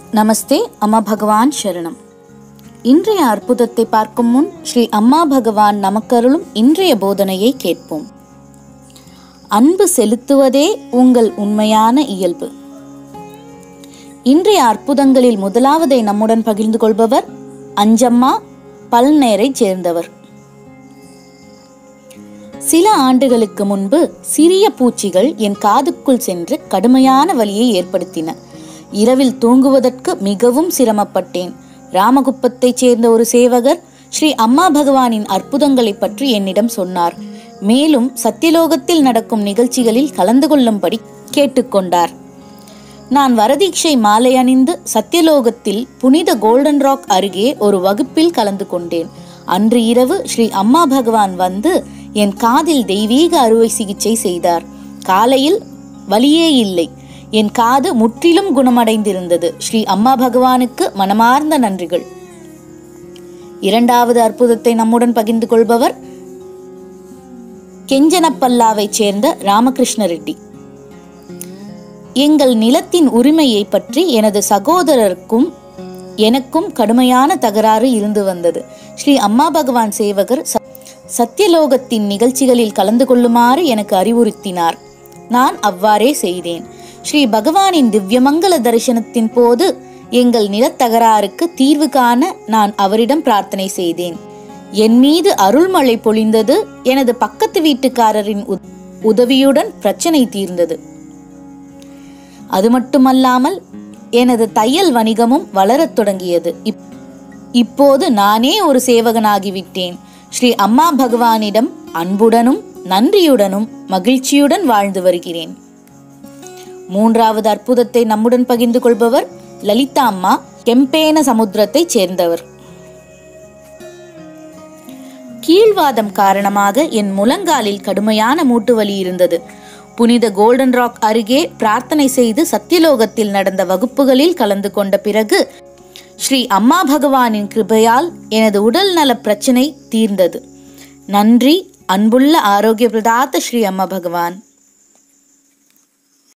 நமஸ்தே அம்மா பகவான் சரணம் இன்றைய அற்புதத்தை பார்க்கும் முன் ஸ்ரீ அம்மா பகவான் நமக்கருளும் இன்றைய போதனையை கேட்போம் அன்பு செலுத்துவதே உங்கள் உண்மையான இயல்பு இன்றைய அற்புதங்களில் முதலாவதை நம்முடன் பகிர்ந்து கொள்பவர் அஞ்சம்மா பல்நேரைச் சேர்ந்தவர் சில ஆண்டுகளுக்கு முன்பு சிறிய பூச்சிகள் என் காதுக்குள் சென்று கடுமையான வலியை ஏற்படுத்தின இரவில் தூங்குவதற்கு மிகவும் சிரமப்பட்டேன் ராமகுப்பத்தைச் சேர்ந்த ஒரு சேவகர் ஸ்ரீ அம்மா பகவானின் அற்புதங்களை பற்றி என்னிடம் சொன்னார் மேலும் சத்தியலோகத்தில் நடக்கும் நிகழ்ச்சிகளில் கலந்து கொள்ளும்படி கேட்டுக்கொண்டார் நான் வரதீட்சை மாலை அணிந்து சத்தியலோகத்தில் புனித கோல்டன் ராக் அருகே ஒரு வகுப்பில் கலந்து கொண்டேன் அன்று இரவு ஸ்ரீ அம்மா பகவான் வந்து என் காதில் தெய்வீக அறுவை சிகிச்சை செய்தார் காலையில் வலியே இல்லை என் காது முற்றிலும் குணமடைந்திருந்தது ஸ்ரீ அம்மா பகவானுக்கு மனமார்ந்த நன்றிகள் இரண்டாவது அற்புதத்தை நம்முடன் பகிர்ந்து கொள்பவர் கெஞ்சனப்பல்லாவைச் சேர்ந்த ராமகிருஷ்ண ரெட்டி எங்கள் நிலத்தின் உரிமையை பற்றி எனது சகோதரருக்கும் எனக்கும் கடுமையான தகராறு இருந்து வந்தது ஸ்ரீ அம்மா பகவான் சேவகர் ச- சத்தியலோகத்தின் நிகழ்ச்சிகளில் கலந்து கொள்ளுமாறு எனக்கு அறிவுறுத்தினார் நான் அவ்வாறே செய்தேன் ஸ்ரீ பகவானின் திவ்யமங்கல தரிசனத்தின் போது எங்கள் நிலத்தகராறுக்கு தீர்வு காண நான் அவரிடம் பிரார்த்தனை செய்தேன் என் மீது அருள்மழை பொழிந்தது எனது பக்கத்து வீட்டுக்காரரின் உத- உதவியுடன் பிரச்சனை தீர்ந்தது அது மட்டுமல்லாமல் எனது தையல் வணிகமும் வளரத் தொடங்கியது இப்- இப்போது நானே ஒரு சேவகனாகிவிட்டேன் ஸ்ரீ அம்மா பகவானிடம் அன்புடனும் நன்றியுடனும் மகிழ்ச்சியுடன் வாழ்ந்து வருகிறேன் மூன்றாவது அற்புதத்தை நம்முடன் பகிர்ந்து கொள்பவர் லலிதா அம்மா கெம்பேன சமுத்திரத்தைச் சேர்ந்தவர் கீழ்வாதம் காரணமாக என் முழங்காலில் கடுமையான மூட்டு வலி இருந்தது புனித கோல்டன் ராக் அருகே பிரார்த்தனை செய்து சத்தியலோகத்தில் நடந்த வகுப்புகளில் கலந்து கொண்ட பிறகு ஸ்ரீ அம்மா பகவானின் கிருபையால் எனது உடல் நல பிரச்சனை தீர்ந்தது நன்றி அன்புள்ள ஆரோக்கிய பிரதாத்த ஸ்ரீ அம்மா பகவான்